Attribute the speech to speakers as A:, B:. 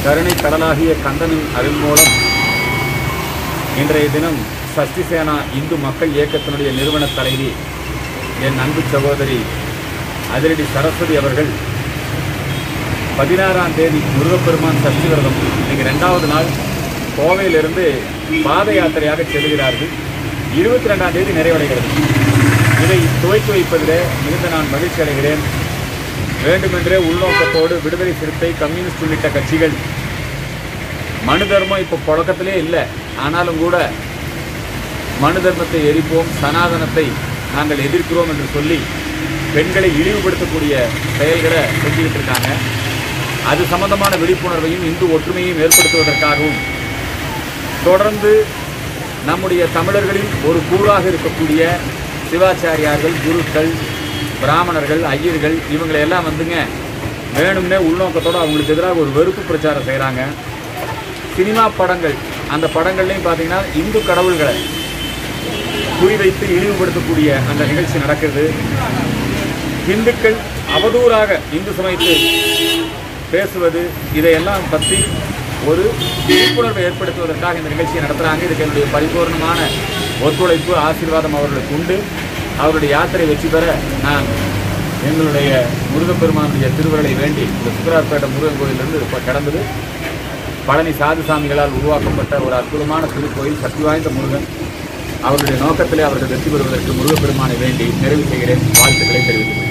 A: கருணை கடலாகிய கந்தனின் அருள் மூலம் இன்றைய தினம் சஷ்டி சேனா இந்து மக்கள் இயக்கத்தினுடைய நிறுவன தலைவி என் அன்பு சகோதரி அதிரடி சரஸ்வதி அவர்கள் பதினாறாம் தேதி முருகப்பெருமான் சஷ்டி விரதம் இன்னைக்கு ரெண்டாவது நாள் கோவையிலிருந்து பாத யாத்திரையாக செல்கிறார்கள் இருபத்தி ரெண்டாம் தேதி நிறைவடைகிறது இதை துவக்கி வைப்பதிலே மிகுந்த நான் மகிழ்ச்சி அடைகிறேன் வேண்டுமென்றே உள்நோக்கத்தோடு விடுதலை சிறுத்தை கம்யூனிஸ்ட் உள்ளிட்ட கட்சிகள் மனு தர்மம் இப்போ புழக்கத்திலே இல்லை ஆனாலும் கூட மனு தர்மத்தை எரிப்போம் சனாதனத்தை நாங்கள் எதிர்க்கிறோம் என்று சொல்லி பெண்களை இழிவுபடுத்தக்கூடிய செயல்களை செஞ்சுக்கிட்டு இருக்காங்க அது சம்பந்தமான விழிப்புணர்வையும் இந்து ஒற்றுமையையும் ஏற்படுத்துவதற்காகவும் தொடர்ந்து நம்முடைய தமிழர்களில் ஒரு கூறாக இருக்கக்கூடிய சிவாச்சாரியார்கள் குருக்கள் பிராமணர்கள் ஐயர்கள் இவங்களை எல்லாம் வந்துங்க வேணும்னே உள்நோக்கத்தோடு அவங்களுக்கு எதிராக ஒரு வெறுப்பு பிரச்சாரம் செய்கிறாங்க சினிமா படங்கள் அந்த படங்கள்லையும் பார்த்தீங்கன்னா இந்து கடவுள்களை குறிவைத்து இழிவுபடுத்தக்கூடிய அந்த நிகழ்ச்சி நடக்கிறது இந்துக்கள் அவதூறாக இந்து சமயத்தை பேசுவது இதையெல்லாம் பற்றி ஒரு விழிப்புணர்வை ஏற்படுத்துவதற்காக இந்த நிகழ்ச்சியை நடத்துகிறாங்க இதுக்கு என்னுடைய பரிபூர்ணமான ஒத்துழைப்பு ஆசீர்வாதம் அவர்களுக்கு உண்டு அவருடைய யாத்திரை வெற்றி பெற நான் எங்களுடைய முருகப்பெருமானுடைய திருவருளை வேண்டி இந்த சுக்கரார்பேட்டை முருகன் கோயிலிருந்து இப்போ கடந்தது பழனி சாதுசாமிகளால் உருவாக்கப்பட்ட ஒரு அற்புதமான திருக்கோயில் சக்தி வாய்ந்த முருகன் அவருடைய நோக்கத்திலே அவர்கள் வெற்றி பெறுவதற்கு முருகப்பெருமானை வேண்டி நிறைவு செய்கிறேன் வாழ்த்துக்களை தெரிவித்துக் கொள்கிறேன்.